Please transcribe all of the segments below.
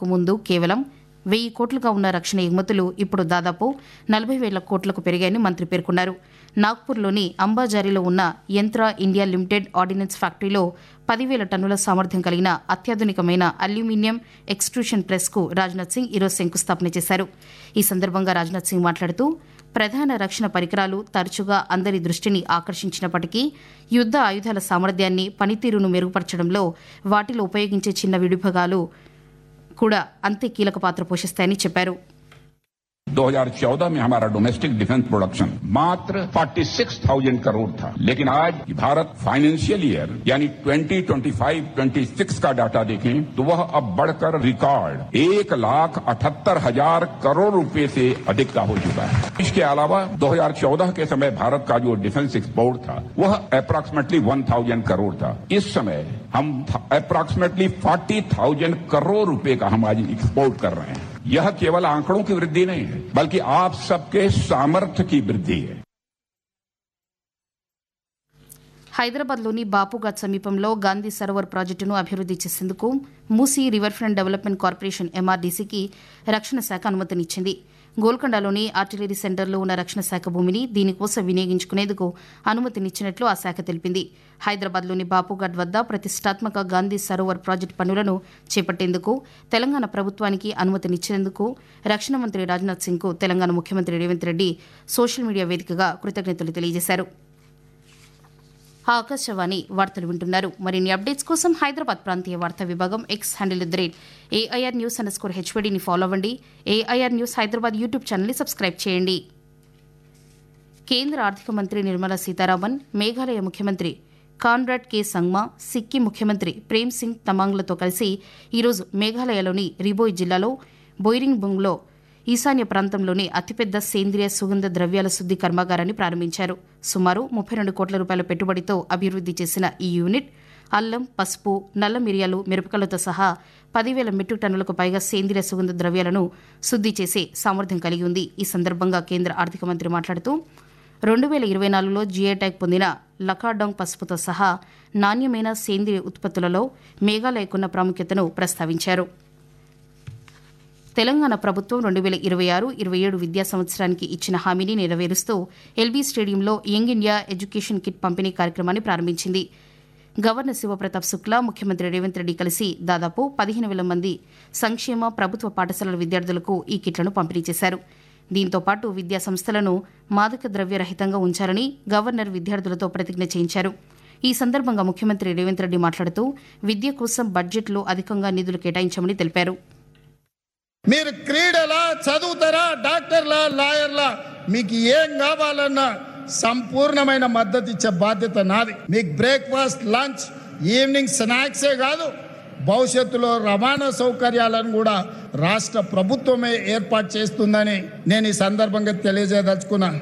కు ముందు కేవలం వెయ్యి కోట్లుగా ఉన్న రక్షణ ఎగుమతులు ఇప్పుడు దాదాపు నలభై వేల కోట్లకు పెరిగాయని మంత్రి పేర్కొన్నారు నాగ్పూర్లోని అంబాజారీలో ఉన్న యంత్ర ఇండియా లిమిటెడ్ ఆర్డినెన్స్ ఫ్యాక్టరీలో పదివేల టన్నుల సామర్థ్యం కలిగిన అత్యాధునికమైన అల్యూమినియం ఎక్స్ట్రూషన్ ప్రెస్కు రాజ్నాథ్ సింగ్ ఈరోజు శంకుస్థాపన చేశారు ఈ సందర్భంగా రాజ్నాథ్ సింగ్ మాట్లాడుతూ ప్రధాన రక్షణ పరికరాలు తరచుగా అందరి దృష్టిని ఆకర్షించినప్పటికీ యుద్ద ఆయుధాల సామర్థ్యాన్ని పనితీరును మెరుగుపరచడంలో వాటిలో ఉపయోగించే చిన్న విడిభాగాలు కూడా అంతే కీలక పాత్ర పోషిస్తాయని చెప్పారు 2014 में हमारा डोमेस्टिक डिफेंस प्रोडक्शन मात्र 46,000 करोड़ था लेकिन आज भारत फाइनेंशियल ईयर यानी 2025 26 का डाटा देखें तो वह अब बढ़कर रिकॉर्ड एक लाख अठहत्तर हजार करोड़ रुपए से अधिक का हो चुका है इसके अलावा 2014 के समय भारत का जो डिफेंस एक्सपोर्ट था वह अप्रॉक्सीमेटली 1,000 करोड़ था इस समय हम अप्रॉक्सीमेटली 40,000 करोड़ रुपए का हम आज एक्सपोर्ट कर रहे हैं यह केवल आंकड़ों की वृद्धि नहीं है बल्कि आप सबके सामर्थ्य की वृद्धि है హైదరాబాద్లోని బాపుఘాట్ సమీపంలో గాంధీ సరోవర్ ప్రాజెక్టును అభివృద్ది చేసేందుకు Musi river front development corporation ఎంఆర్డీసీకి రక్షణ శాఖ అనుమతినిచ్చింది గోల్కొండలోని ఆర్టిలరీ సెంటర్లో ఉన్న రక్షణ శాఖ భూమిని దీనికోసం వినియోగించుకునేందుకు అనుమతినిచ్చినట్లు ఆ శాఖ తెలిపింది హైదరాబాద్లోని బాపుఘాట్ వద్ద ప్రతిష్టాత్మక గాంధీ సరోవర్ ప్రాజెక్టు పనులను చేపట్టేందుకు తెలంగాణ ప్రభుత్వానికి అనుమతినిచ్చేందుకు రక్షణ మంత్రి రాజ్నాథ్ సింగ్కు తెలంగాణ ముఖ్యమంత్రి రేవంత్ రెడ్డి సోషల్ మీడియా వేదికగా కృతజ్ఞతలు తెలియజేశారు ఆకాశవాణి వార్తలు వింటున్నారు మరిన్ని అప్డేట్స్ కోసం హైదరాబాద్ ప్రాంతీయ వార్తా విభాగం X handle at the rate AIR news underscore హెచ్వడిని ఫాలో అవ్వండి ఏఐఆర్ న్యూస్ హైదరాబాద్ యూట్యూబ్ ఛానల్ని సబ్స్క్రైబ్ చేయండి కేంద్ర ఆర్థిక మంత్రి నిర్మలా సీతారామన్ మేఘాలయ ముఖ్యమంత్రి కాన్రాడ్ కే సంగ్మా సిక్కిం ముఖ్యమంత్రి ప్రేమ్ సింగ్ తమాంగ్లతో కలిసి ఈరోజు మేఘాలయలోని రిబోయ్ జిల్లాలో బొయిరింగ్బుంగ్లో ఈశాన్య ప్రాంతంలోని అతిపెద్ద సేంద్రియ సుగంధ ద్రవ్యాల శుద్ది కర్మాగారాన్ని ప్రారంభించారు సుమారు ముప్పై రెండు కోట్ల రూపాయల పెట్టుబడితో అభివృద్ది చేసిన ఈ యూనిట్ అల్లం పసుపు నల్ల మిరియాలు మిరపకాయలతో సహా పదివేల మెట్రిక్ టన్నులకు పైగా సేంద్రియ సుగంధ ద్రవ్యాలను శుద్ది చేసే సామర్థ్యం కలిగి ఉంది ఈ సందర్భంగా కేంద్ర ఆర్థిక మంత్రి మాట్లాడుతూ రెండు వేల ఇరవై నాలుగులో జిఐ ట్యాగ్ పొందిన లకాడాంగ్ పసుపుతో సహా నాణ్యమైన సేంద్రియ ఉత్పత్తులలో మేఘాలయకున్న ప్రాముఖ్యతను ప్రస్తావించారు తెలంగాణ ప్రభుత్వం రెండు వేల ఇరవై ఆరు ఇరవై ఏడు విద్యా సంవత్సరానికి ఇచ్చిన హామీని నెరవేరుస్తూ ఎల్బీ స్టేడియంలో యంగ్ ఇండియా ఎడ్యుకేషన్ కిట్ పంపిణీ కార్యక్రమాన్ని ప్రారంభించింది గవర్నర్ శివప్రతాప్ శుక్లా ముఖ్యమంత్రి రేవంత్ రెడ్డి కలిసి దాదాపు పదిహేను వేల మంది సంక్షేమ ప్రభుత్వ పాఠశాలల విద్యార్థులకు ఈ కిట్లను పంపిణీ చేశారు దీంతో పాటు విద్యా సంస్థలను మాదక ద్రవ్య రహితంగా ఉంచాలని గవర్నర్ విద్యార్థులతో ప్రతిజ్ఞ చేయించారు ఈ సందర్భంగా ముఖ్యమంత్రి రేవంత్ రెడ్డి మాట్లాడుతూ విద్య కోసం బడ్జెట్లో అధికంగా నిధులు కేటాయించామని తెలిపారు మీరు క్రీడలా చదువుతారా డాక్టర్లా లాయర్లా మీకు ఏం కావాలన్నా సంపూర్ణమైన మద్దతు ఇచ్చే బాధ్యత నాది మీకు బ్రేక్ఫాస్ట్ లంచ్ ఈవినింగ్ స్నాక్సే కాదు భవిష్యత్తులో రవాణా సౌకర్యాలను కూడా రాష్ట్ర ప్రభుత్వమే ఏర్పాటు చేస్తుందని నేను ఈ సందర్భంగా తెలియజేయదలుచుకున్నాను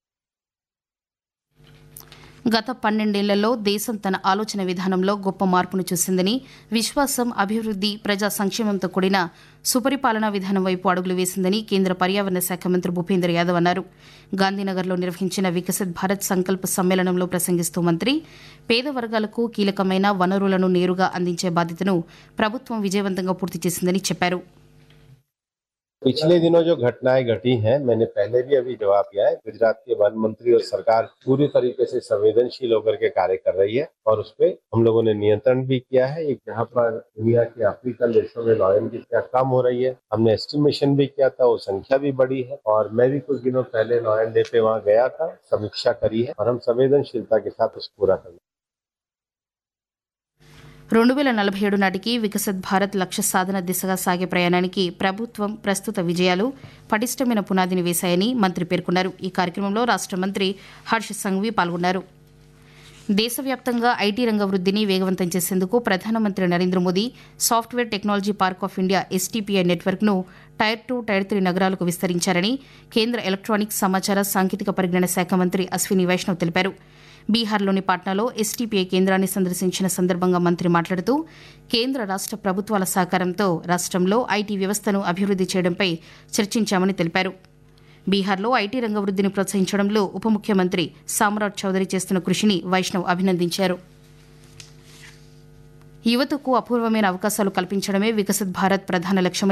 గత పన్నెండేళ్లలో దేశం తన ఆలోచన విధానంలో గొప్ప మార్పును చూసిందని విశ్వాసం అభివృద్ది ప్రజా సంక్షేమంతో కూడిన సుపరిపాలనా విధానం వైపు అడుగులు వేసిందని కేంద్ర పర్యావరణ శాఖ మంత్రి భూపేంద్ర యాదవ్ అన్నారు గాంధీనగర్లో నిర్వహించిన వికసిత్ భారత్ సంకల్ప సమ్మేళనంలో ప్రసంగిస్తూ మంత్రి పేద వర్గాలకు కీలకమైన వనరులను నేరుగా అందించే బాధ్యతను ప్రభుత్వం విజయవంతంగా పూర్తి చేసిందని చెప్పారు पिछले दिनों जो घटनाएं घटी हैं मैंने पहले भी अभी जवाब दिया है गुजरात के वन मंत्री और सरकार पूरी तरीके से संवेदनशील होकर के कार्य कर रही है और उस पर हम लोगों ने नियंत्रण भी किया है एक जहाँ पर दुनिया के अफ्रीकन देशों में लॉयन की संख्या कम हो रही है हमने एस्टिमेशन भी किया था वो संख्या भी बढ़ी है और मैं भी कुछ दिनों पहले लॉयन डे पे वहाँ गया था समीक्षा करी है और हम संवेदनशीलता के साथ उसको पूरा कर రెండు వేల నలభై ఏడు నాటికి వికసిత్ భారత్ లక్ష్య సాధన దిశగా సాగే ప్రయాణానికి ప్రభుత్వం ప్రస్తుత విజయాలు పటిష్టమైన పునాదిని వేశాయని మంత్రి పేర్కొన్నారు ఈ కార్యక్రమంలో రాష్ట మంత్రి హర్ష్ సంఘవి పాల్గొన్నారు దేశవ్యాప్తంగా ఐటీ రంగ వృద్ధిని వేగవంతం చేసేందుకు ప్రధానమంత్రి Narendra Modi software technology park of India STPI నెట్వర్క్ను టైర్ టూ టైర్ త్రీ నగరాలకు విస్తరించారని కేంద్ర ఎలక్ట్రానిక్స్ సమాచార సాంకేతిక పరిజ్ఞాన శాఖ మంత్రి అశ్విని వైష్ణవ్ తెలిపారు బీహార్లోని పాట్నాలో ఎస్టీపీఐ కేంద్రాన్ని సందర్శించిన సందర్భంగా మంత్రి మాట్లాడుతూ కేంద్ర రాష్ట ప్రభుత్వాల సహకారంతో రాష్ట్రంలో ఐటీ వ్యవస్థను అభివృద్ది చేయడంపై చర్చించామని తెలిపారు బీహార్లో ఐటీ రంగ వృద్ధిని ప్రోత్సహించడంలో ఉప ముఖ్యమంత్రి సామ్రాట్ చౌదరి చేస్తున్న కృషిని వైష్ణవ్ అభినందించారు యువతకు అపూర్వమైన అవకాశాలు కల్పించడమే వికసిత్ భారత్ ప్రధాన లక్ష్యమని